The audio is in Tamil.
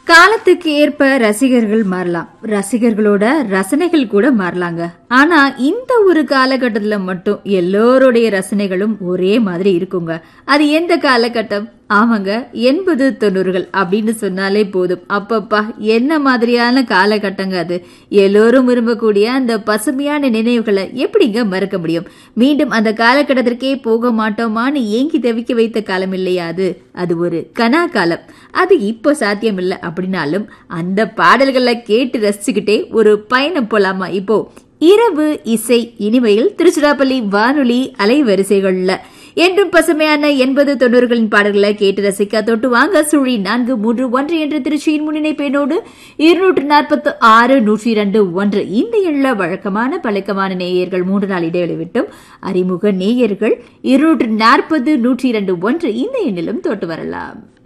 காலத்துக்கு ஏற்ப ரசிகர்கள் மாறலாம் ரசிகர்களோட ரசனைகள் கூட மாறலாங்க ஆனா இந்த ஒரு காலகட்டத்துல மட்டும் எல்லோருடைய ரசனைகளும் ஒரே மாதிரி இருக்குங்க அது எந்த காலகட்டம் ஆமாங்க எண்பது தொண்ணூறுகள் அப்படின்னு சொன்னாலே போதும் அப்பப்பா என்ன மாதிரியான காலகட்டங்க அது எல்லோரும் விரும்பக்கூடிய அந்த பசுமையான நினைவுகளை எப்படிங்க மறக்க முடியும் மீண்டும் அந்த காலகட்டத்திற்கே போக மாட்டோமான்னு ஏங்கி தவிக்க வைத்த காலம் இல்லையா அது அது ஒரு கனா காலம் அது இப்போ சாத்தியம் இல்லை அப்படின்னாலும் அந்த பாடல்களை கேட்டு ரசிச்சுக்கிட்டே ஒரு பயணம் போலாமா இப்போ இரவு இசை இனிமையில் திருச்சிராப்பள்ளி வானொலி அலைவரிசைகள்ல என்றும் பசுமையான எண்பது தொண்ணூறுகளின் பாடல்களை கேட்டு ரசிக்க தொட்டு வாங்க சுழி நான்கு மூன்று ஒன்று என்ற திருச்சியின் முன்னிணைப்பேனோடு இருநூற்று நாற்பத்து ஆறு நூற்றி இரண்டு ஒன்று இந்த எண்ணில் வழக்கமான பழக்கமான நேயர்கள் மூன்று நாள் இடைவெளி விட்டும் அறிமுக நேயர்கள் இருநூற்று நாற்பது நூற்றி இரண்டு ஒன்று இந்த எண்ணிலும் தொட்டு வரலாம்